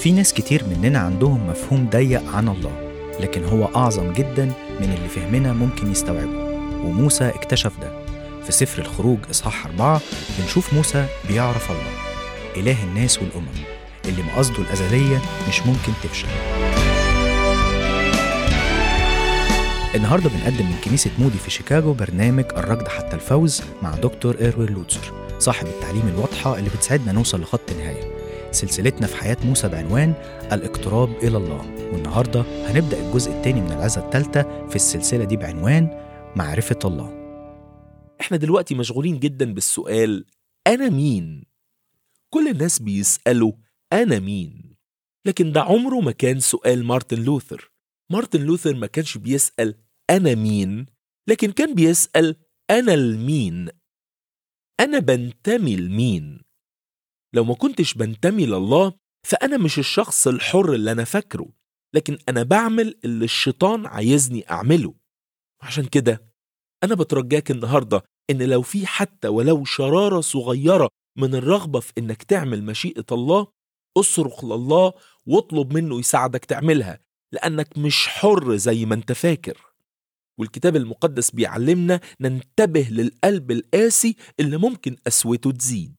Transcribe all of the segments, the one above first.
في ناس كتير مننا عندهم مفهوم ضيق عن الله لكن هو أعظم جدا من اللي فهمنا ممكن يستوعبه وموسى اكتشف ده في سفر الخروج إصحاح أربعة بنشوف موسى بيعرف الله إله الناس والأمم اللي مقصده الأزلية مش ممكن تفشل النهارده بنقدم من كنيسة مودي في شيكاغو برنامج الركض حتى الفوز مع دكتور إيروين لوتسر صاحب التعليم الواضحة اللي بتساعدنا نوصل لخط النهاية سلسلتنا في حياة موسى بعنوان الاقتراب إلى الله والنهاردة هنبدأ الجزء الثاني من العزة الثالثة في السلسلة دي بعنوان معرفة الله احنا دلوقتي مشغولين جدا بالسؤال أنا مين؟ كل الناس بيسألوا أنا مين؟ لكن ده عمره ما كان سؤال مارتن لوثر مارتن لوثر ما كانش بيسأل أنا مين؟ لكن كان بيسأل أنا المين؟ أنا بنتمي لمين؟ لو ما كنتش بنتمي لله فأنا مش الشخص الحر اللي أنا فاكره لكن أنا بعمل اللي الشيطان عايزني أعمله عشان كده أنا بترجاك النهاردة إن لو في حتى ولو شرارة صغيرة من الرغبة في إنك تعمل مشيئة الله اصرخ لله واطلب منه يساعدك تعملها لأنك مش حر زي ما أنت فاكر والكتاب المقدس بيعلمنا ننتبه للقلب القاسي اللي ممكن قسوته تزيد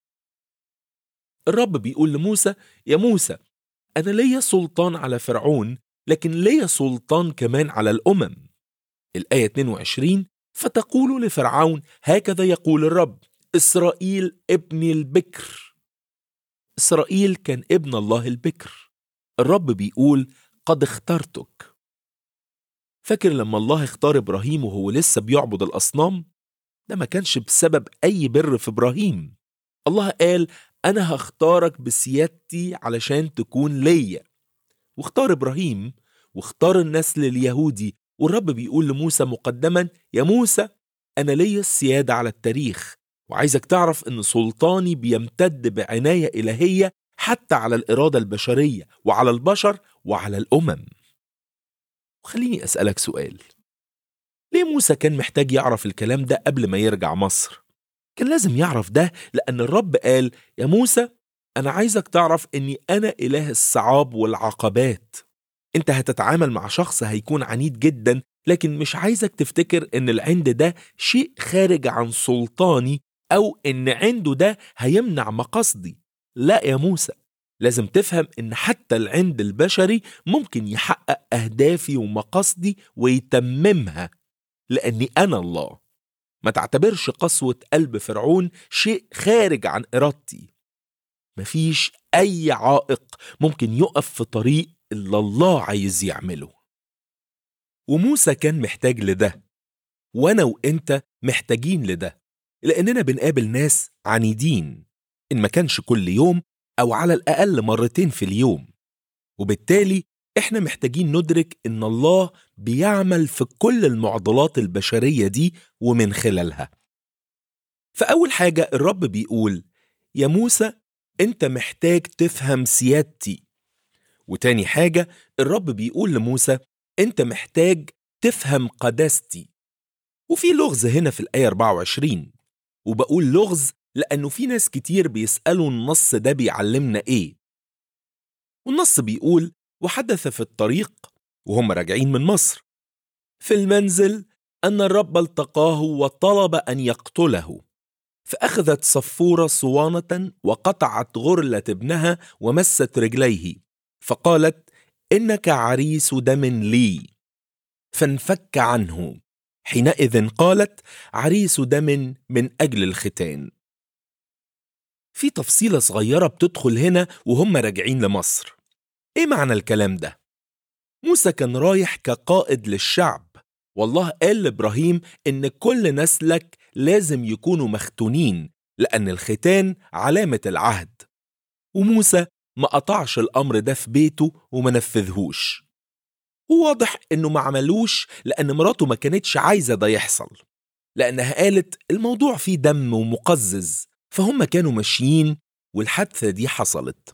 الرب بيقول لموسى يا موسى أنا ليا سلطان على فرعون لكن ليا سلطان كمان على الأمم الآية 22 فتقول لفرعون هكذا يقول الرب إسرائيل ابني البكر إسرائيل كان ابن الله البكر الرب بيقول قد اخترتك فاكر لما الله اختار إبراهيم وهو لسه بيعبد الأصنام ده ما كانش بسبب أي بر في إبراهيم الله قال أنا هختارك بسيادتي علشان تكون ليا واختار إبراهيم واختار النسل اليهودي والرب بيقول لموسى مقدما يا موسى أنا ليا السيادة على التاريخ وعايزك تعرف إن سلطاني بيمتد بعناية إلهية حتى على الإرادة البشرية وعلى البشر وعلى الأمم وخليني أسألك سؤال ليه موسى كان محتاج يعرف الكلام ده قبل ما يرجع مصر؟ كان لازم يعرف ده لأن الرب قال يا موسى أنا عايزك تعرف إني أنا إله الصعاب والعقبات أنت هتتعامل مع شخص هيكون عنيد جدا لكن مش عايزك تفتكر إن العند ده شيء خارج عن سلطاني أو إن عنده ده هيمنع مقاصدي لا يا موسى لازم تفهم إن حتى العند البشري ممكن يحقق أهدافي ومقاصدي ويتممها لأني أنا الله ما تعتبرش قسوة قلب فرعون شيء خارج عن إرادتي مفيش أي عائق ممكن يقف في طريق اللي الله عايز يعمله وموسى كان محتاج لده وأنا وإنت محتاجين لده لأننا بنقابل ناس عنيدين إن ما كانش كل يوم أو على الأقل مرتين في اليوم وبالتالي إحنا محتاجين ندرك إن الله بيعمل في كل المعضلات البشرية دي ومن خلالها فأول حاجة الرب بيقول يا موسى أنت محتاج تفهم سيادتي وتاني حاجة الرب بيقول لموسى أنت محتاج تفهم قداستي وفي لغز هنا في الآية 24 وبقول لغز لأنه في ناس كتير بيسألوا النص ده بيعلمنا إيه والنص بيقول وحدث في الطريق وهم راجعين من مصر في المنزل أن الرب التقاه وطلب أن يقتله فأخذت صفورة صوانة وقطعت غرلة ابنها ومست رجليه فقالت إنك عريس دم لي فانفك عنه حينئذ قالت عريس دم من أجل الختان في تفصيلة صغيرة بتدخل هنا وهم راجعين لمصر إيه معنى الكلام ده؟ موسى كان رايح كقائد للشعب والله قال لإبراهيم إن كل نسلك لازم يكونوا مختونين لأن الختان علامة العهد وموسى ما قطعش الأمر ده في بيته وما نفذهوش وواضح إنه ما عملوش لأن مراته ما كانتش عايزة ده يحصل لأنها قالت الموضوع فيه دم ومقزز فهم كانوا ماشيين والحادثة دي حصلت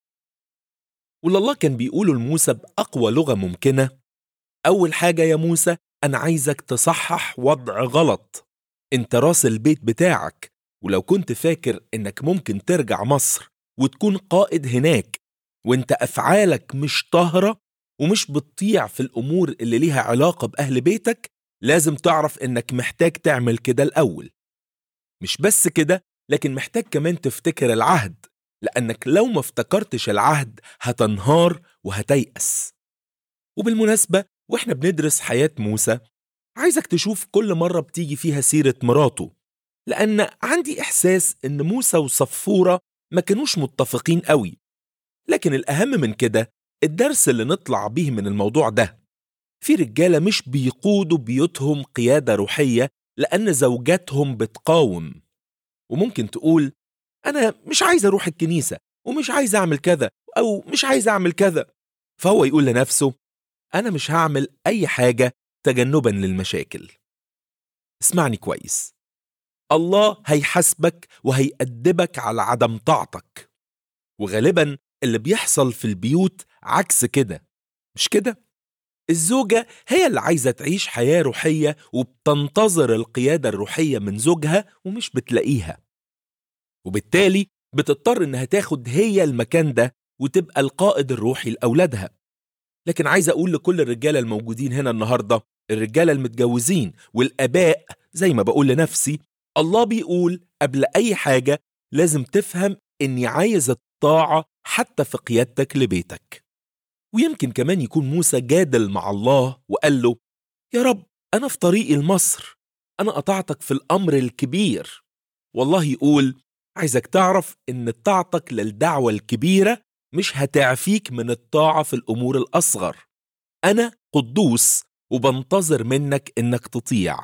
واللي الله كان بيقوله لموسى بأقوى لغة ممكنة أول حاجة يا موسى أنا عايزك تصحح وضع غلط أنت راس البيت بتاعك ولو كنت فاكر إنك ممكن ترجع مصر وتكون قائد هناك وانت أفعالك مش طاهرة ومش بتطيع في الأمور اللي ليها علاقة بأهل بيتك لازم تعرف إنك محتاج تعمل كده الأول مش بس كده لكن محتاج كمان تفتكر العهد لأنك لو ما افتكرتش العهد هتنهار وهتيأس وبالمناسبة وإحنا بندرس حياة موسى عايزك تشوف كل مرة بتيجي فيها سيرة مراته لأن عندي إحساس إن موسى وصفورة ما كانوش متفقين قوي لكن الأهم من كده الدرس اللي نطلع بيه من الموضوع ده في رجالة مش بيقودوا بيوتهم قيادة روحية لأن زوجاتهم بتقاوم وممكن تقول أنا مش عايز أروح الكنيسة ومش عايز أعمل كذا أو مش عايز أعمل كذا فهو يقول لنفسه أنا مش هعمل أي حاجة تجنبا للمشاكل اسمعني كويس الله هيحاسبك وهيأدبك على عدم طاعتك وغالبا اللي بيحصل في البيوت عكس كده مش كده؟ الزوجة هي اللي عايزة تعيش حياة روحية وبتنتظر القيادة الروحية من زوجها ومش بتلاقيها وبالتالي بتضطر إنها تاخد هي المكان ده وتبقى القائد الروحي لأولادها لكن عايز أقول لكل الرجالة الموجودين هنا النهاردة الرجالة المتجوزين والآباء زي ما بقول لنفسي الله بيقول قبل أي حاجة لازم تفهم إني عايز الطاعة حتى في قيادتك لبيتك ويمكن كمان يكون موسى جادل مع الله وقال له يا رب أنا في طريقي لمصر أنا قطعتك في الأمر الكبير والله يقول عايزك تعرف إن طاعتك للدعوة الكبيرة مش هتعفيك من الطاعة في الأمور الأصغر أنا قدوس وبنتظر منك إنك تطيع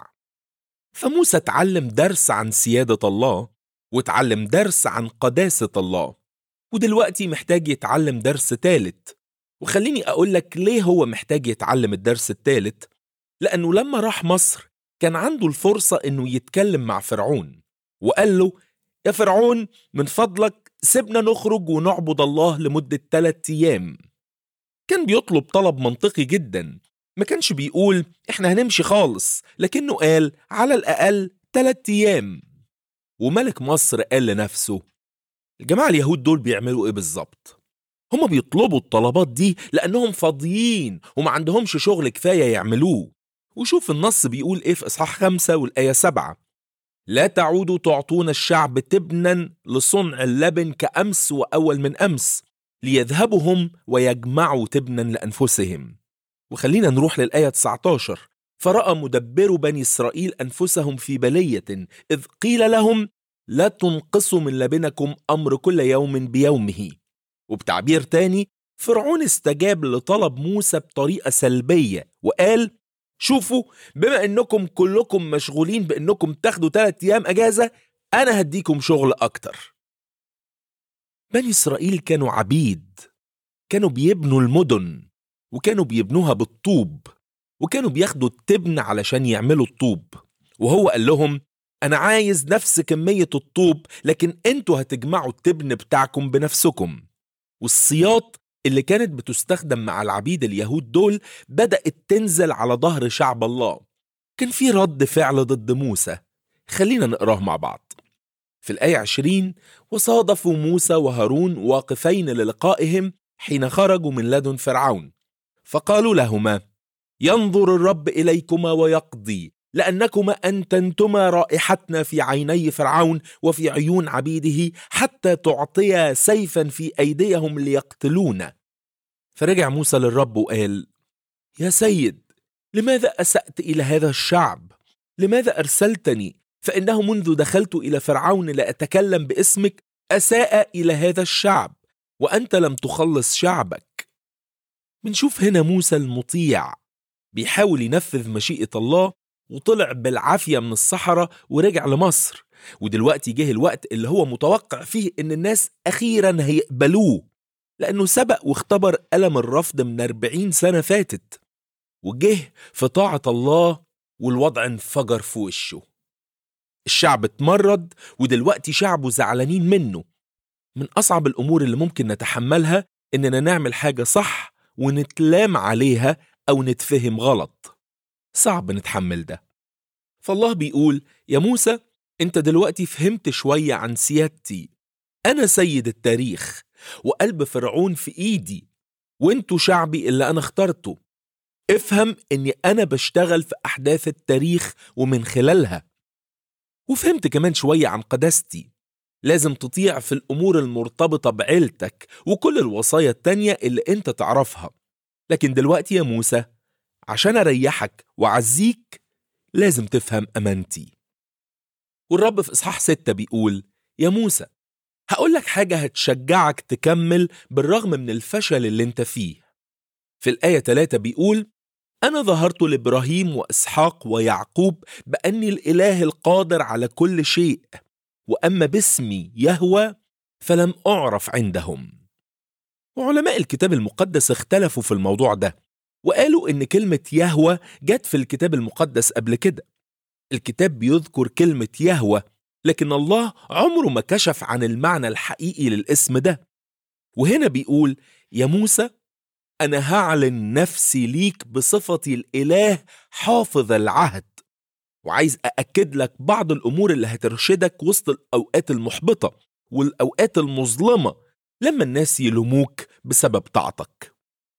فموسى اتعلم درس عن سيادة الله واتعلم درس عن قداسة الله ودلوقتي محتاج يتعلم درس تالت وخليني أقول لك ليه هو محتاج يتعلم الدرس التالت لأنه لما راح مصر كان عنده الفرصة إنه يتكلم مع فرعون وقال له يا فرعون من فضلك سيبنا نخرج ونعبد الله لمدة ثلاثة أيام كان بيطلب طلب منطقي جدا ما كانش بيقول احنا هنمشي خالص لكنه قال على الأقل ثلاثة أيام وملك مصر قال لنفسه الجماعة اليهود دول بيعملوا ايه بالظبط هما بيطلبوا الطلبات دي لأنهم فاضيين وما عندهمش شغل كفاية يعملوه وشوف النص بيقول ايه في إصحاح خمسة والآية سبعة لا تعودوا تعطون الشعب تبنا لصنع اللبن كأمس وأول من أمس ليذهبوا هم ويجمعوا تبنا لأنفسهم وخلينا نروح للآية 19 فرأى مدبر بني إسرائيل أنفسهم في بلية إذ قيل لهم لا تنقصوا من لبنكم أمر كل يوم بيومه وبتعبير تاني فرعون استجاب لطلب موسى بطريقة سلبية وقال شوفوا بما انكم كلكم مشغولين بانكم تاخدوا ثلاث ايام اجازه انا هديكم شغل اكتر بني اسرائيل كانوا عبيد كانوا بيبنوا المدن وكانوا بيبنوها بالطوب وكانوا بياخدوا التبن علشان يعملوا الطوب وهو قال لهم انا عايز نفس كميه الطوب لكن انتوا هتجمعوا التبن بتاعكم بنفسكم والسياط اللي كانت بتستخدم مع العبيد اليهود دول بدأت تنزل على ظهر شعب الله كان في رد فعل ضد موسى خلينا نقراه مع بعض في الآية 20 وصادفوا موسى وهارون واقفين للقائهم حين خرجوا من لدن فرعون فقالوا لهما ينظر الرب إليكما ويقضي لأنكما أنتنتما رائحتنا في عيني فرعون وفي عيون عبيده حتى تعطيا سيفا في أيديهم ليقتلونا فرجع موسى للرب وقال يا سيد لماذا أسأت إلى هذا الشعب؟ لماذا أرسلتني؟ فإنه منذ دخلت إلى فرعون لأتكلم باسمك أساء إلى هذا الشعب وأنت لم تخلص شعبك بنشوف هنا موسى المطيع بيحاول ينفذ مشيئة الله وطلع بالعافية من الصحراء ورجع لمصر ودلوقتي جه الوقت اللي هو متوقع فيه ان الناس اخيرا هيقبلوه لانه سبق واختبر ألم الرفض من 40 سنة فاتت وجه في طاعة الله والوضع انفجر في وشه الشعب اتمرد ودلوقتي شعبه زعلانين منه من أصعب الأمور اللي ممكن نتحملها إننا نعمل حاجة صح ونتلام عليها أو نتفهم غلط صعب نتحمل ده فالله بيقول يا موسى انت دلوقتي فهمت شوية عن سيادتي أنا سيد التاريخ وقلب فرعون في إيدي وانتوا شعبي اللي أنا اخترته افهم إني أنا بشتغل في أحداث التاريخ ومن خلالها وفهمت كمان شوية عن قداستي لازم تطيع في الأمور المرتبطة بعيلتك وكل الوصايا التانية اللي انت تعرفها لكن دلوقتي يا موسى عشان أريحك وأعزيك لازم تفهم أمانتي والرب في إصحاح ستة بيقول يا موسى هقول لك حاجة هتشجعك تكمل بالرغم من الفشل اللي انت فيه في الآية 3 بيقول أنا ظهرت لإبراهيم وإسحاق ويعقوب بأني الإله القادر على كل شيء وأما باسمي يهوى فلم أعرف عندهم وعلماء الكتاب المقدس اختلفوا في الموضوع ده وقالوا إن كلمة يهوى جت في الكتاب المقدس قبل كده الكتاب بيذكر كلمة يهوى لكن الله عمره ما كشف عن المعنى الحقيقي للاسم ده وهنا بيقول يا موسى أنا هعلن نفسي ليك بصفتي الإله حافظ العهد وعايز أأكد لك بعض الأمور اللي هترشدك وسط الأوقات المحبطة والأوقات المظلمة لما الناس يلوموك بسبب طاعتك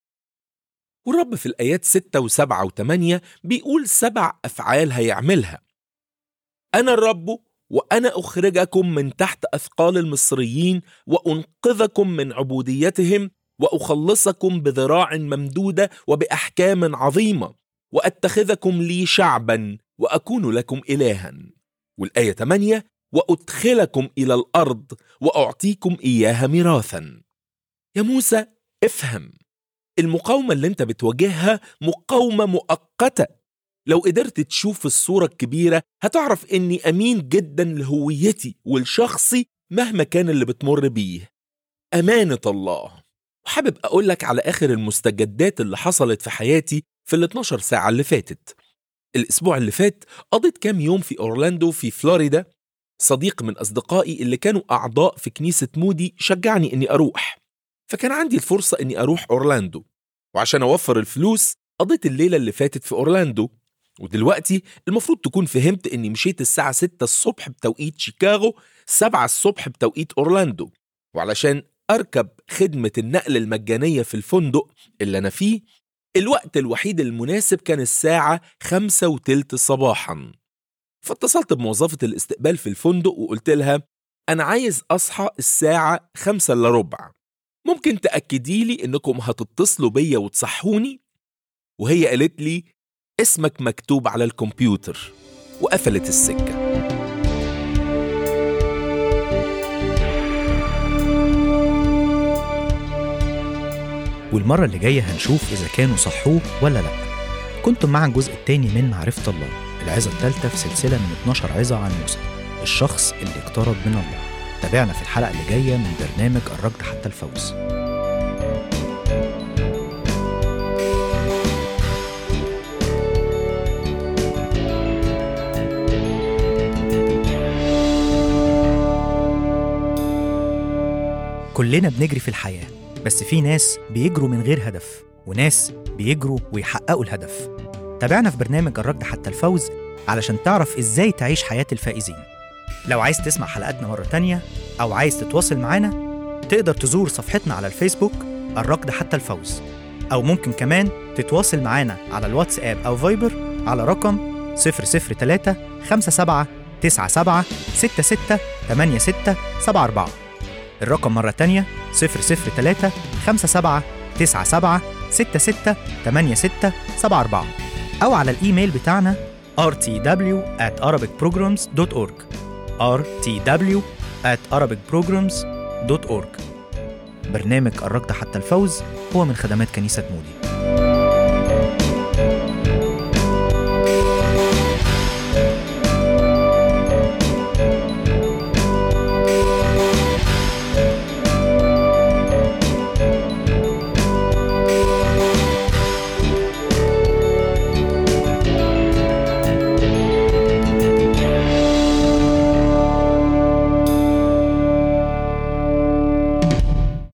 والرب في الآيات 6 و7 و8 بيقول سبع أفعال هيعملها أنا الرب وأنا أخرجكم من تحت أثقال المصريين وأنقذكم من عبوديتهم وأخلصكم بذراع ممدودة وبأحكام عظيمة وأتخذكم لي شعبا وأكون لكم إلها والآية 8 وأدخلكم إلى الأرض وأعطيكم إياها ميراثا يا موسى افهم المقاومة اللي انت بتواجهها مقاومة مؤقتة لو قدرت تشوف الصورة الكبيرة هتعرف اني امين جدا لهويتي ولشخصي مهما كان اللي بتمر بيه امانة الله وحابب اقول لك على اخر المستجدات اللي حصلت في حياتي في ال 12 ساعة اللي فاتت الاسبوع اللي فات قضيت كام يوم في اورلاندو في فلوريدا صديق من اصدقائي اللي كانوا اعضاء في كنيسة مودي شجعني اني اروح فكان عندي الفرصة اني اروح اورلاندو وعشان اوفر الفلوس قضيت الليلة اللي فاتت في اورلاندو ودلوقتي المفروض تكون فهمت اني مشيت الساعة 6 الصبح بتوقيت شيكاغو 7 الصبح بتوقيت اورلاندو وعلشان اركب خدمة النقل المجانية في الفندق اللي انا فيه الوقت الوحيد المناسب كان الساعة خمسة وتلت صباحا فاتصلت بموظفة الاستقبال في الفندق وقلت لها أنا عايز أصحى الساعة خمسة إلا ربع ممكن تأكدي لي إنكم هتتصلوا بيا وتصحوني؟ وهي قالت لي اسمك مكتوب على الكمبيوتر وقفلت السكة والمرة اللي جاية هنشوف إذا كانوا صحوه ولا لأ كنتم مع الجزء الثاني من معرفة الله العظة الثالثة في سلسلة من 12 عظة عن موسى الشخص اللي اقترب من الله تابعنا في الحلقة اللي جاية من برنامج الركض حتى الفوز كلنا بنجري في الحياة بس في ناس بيجروا من غير هدف وناس بيجروا ويحققوا الهدف تابعنا في برنامج الركض حتى الفوز علشان تعرف ازاي تعيش حياة الفائزين لو عايز تسمع حلقاتنا مرة تانية أو عايز تتواصل معانا تقدر تزور صفحتنا على الفيسبوك الركض حتى الفوز أو ممكن كمان تتواصل معانا على الواتساب أو فايبر على رقم 003 57 97 66 86 74 الرقم مرة تانية 003 57 97 66 86 74 أو على الإيميل بتاعنا rtw at arabicprograms.org rtw at arabicprograms.org برنامج الركض حتى الفوز هو من خدمات كنيسة مودي